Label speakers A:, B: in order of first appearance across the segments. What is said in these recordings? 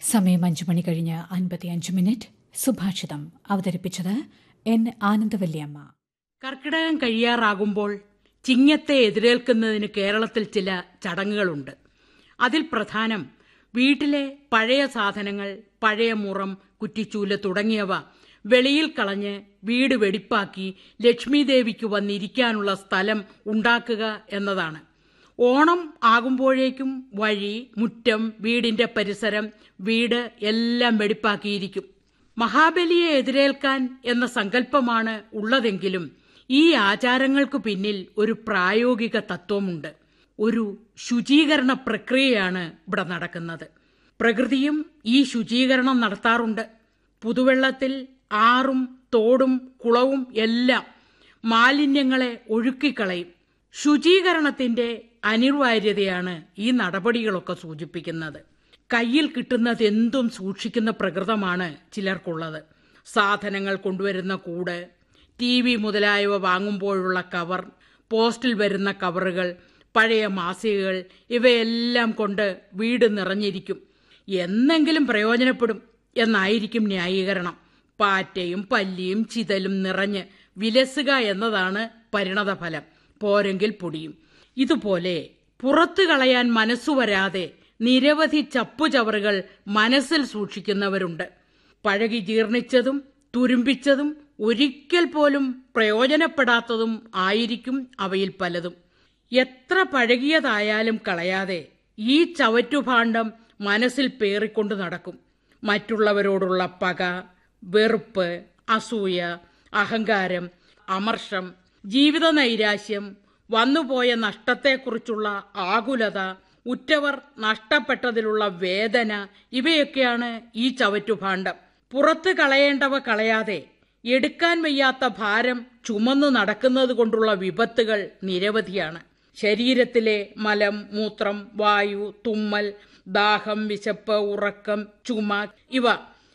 A: സമയം അഞ്ചു മണി കഴിഞ്ഞ് അൻപത്തിയഞ്ച് മിനിറ്റ് സുഭാഷിതം അവതരിപ്പിച്ചത് എൻ ആനന്ദവല്ലിയമ്മ
B: കർക്കിടകം കഴിയാറാകുമ്പോൾ ചിങ്ങത്തെ എതിരേൽക്കുന്നതിന് കേരളത്തിൽ ചില ചടങ്ങുകളുണ്ട് അതിൽ പ്രധാനം വീട്ടിലെ പഴയ സാധനങ്ങൾ പഴയ മുറം കുറ്റിച്ചൂല് തുടങ്ങിയവ വെളിയിൽ കളഞ്ഞ് വീട് വെടിപ്പാക്കി ലക്ഷ്മി ദേവിക്ക് വന്നിരിക്കാനുള്ള സ്ഥലം ഉണ്ടാക്കുക എന്നതാണ് ഓണം ആകുമ്പോഴേക്കും വഴി മുറ്റം വീടിന്റെ പരിസരം വീട് എല്ലാം വെടിപ്പാക്കിയിരിക്കും മഹാബലിയെ എതിരേൽക്കാൻ എന്ന സങ്കല്പമാണ് ഉള്ളതെങ്കിലും ഈ ആചാരങ്ങൾക്ക് പിന്നിൽ ഒരു പ്രായോഗിക തത്വമുണ്ട് ഒരു ശുചീകരണ പ്രക്രിയയാണ് ഇവിടെ നടക്കുന്നത് പ്രകൃതിയും ഈ ശുചീകരണം നടത്താറുണ്ട് പുതുവെള്ളത്തിൽ ആറും തോടും കുളവും എല്ലാം മാലിന്യങ്ങളെ ഒഴുക്കിക്കളയും ശുചീകരണത്തിന്റെ അനിവാര്യതയാണ് ഈ നടപടികളൊക്കെ സൂചിപ്പിക്കുന്നത് കയ്യിൽ കിട്ടുന്നതെന്തും സൂക്ഷിക്കുന്ന പ്രകൃതമാണ് ചിലർക്കുള്ളത് സാധനങ്ങൾ കൊണ്ടുവരുന്ന കൂട് ടി വി മുതലായവ വാങ്ങുമ്പോഴുള്ള കവർ പോസ്റ്റിൽ വരുന്ന കവറുകൾ പഴയ മാസികകൾ ഇവയെല്ലാം കൊണ്ട് വീട് നിറഞ്ഞിരിക്കും എന്നെങ്കിലും പ്രയോജനപ്പെടും എന്നായിരിക്കും ന്യായീകരണം പാറ്റയും പല്ലിയും ചിതലും നിറഞ്ഞ് വിലസുക എന്നതാണ് പരിണതഫലം പോരെങ്കിൽ പൊടിയും ഇതുപോലെ പുറത്തു കളയാൻ മനസ്സു വരാതെ നിരവധി ചപ്പുചവറുകൾ മനസ്സിൽ സൂക്ഷിക്കുന്നവരുണ്ട് പഴകി ജീർണിച്ചതും തുരുമ്പിച്ചതും ഒരിക്കൽ പോലും പ്രയോജനപ്പെടാത്തതും ആയിരിക്കും അവയിൽ പലതും എത്ര പഴകിയതായാലും കളയാതെ ഈ ചവറ്റുഭാണ്ഡം മനസ്സിൽ പേറിക്കൊണ്ട് നടക്കും മറ്റുള്ളവരോടുള്ള പക വെറുപ്പ് അസൂയ അഹങ്കാരം അമർഷം ജീവിത നൈരാശ്യം വന്നുപോയ നഷ്ടത്തെക്കുറിച്ചുള്ള ആകുലത ഉറ്റവർ നഷ്ടപ്പെട്ടതിലുള്ള വേദന ഇവയൊക്കെയാണ് ഈ ചവറ്റുഭാണ്ഡം പുറത്ത് കളയേണ്ടവ കളയാതെ എടുക്കാൻ വയ്യാത്ത ഭാരം ചുമന്നു നടക്കുന്നത് കൊണ്ടുള്ള വിപത്തുകൾ നിരവധിയാണ് ശരീരത്തിലെ മലം മൂത്രം വായു തുമ്മൽ ദാഹം വിശപ്പ് ഉറക്കം ചുമ ഇവ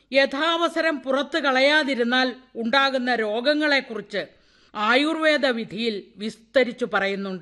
B: യഥാവസരം പുറത്തു കളയാതിരുന്നാൽ ഉണ്ടാകുന്ന രോഗങ്ങളെക്കുറിച്ച് ആയുർവേദ വിധിയിൽ വിസ്തരിച്ചു പറയുന്നുണ്ട്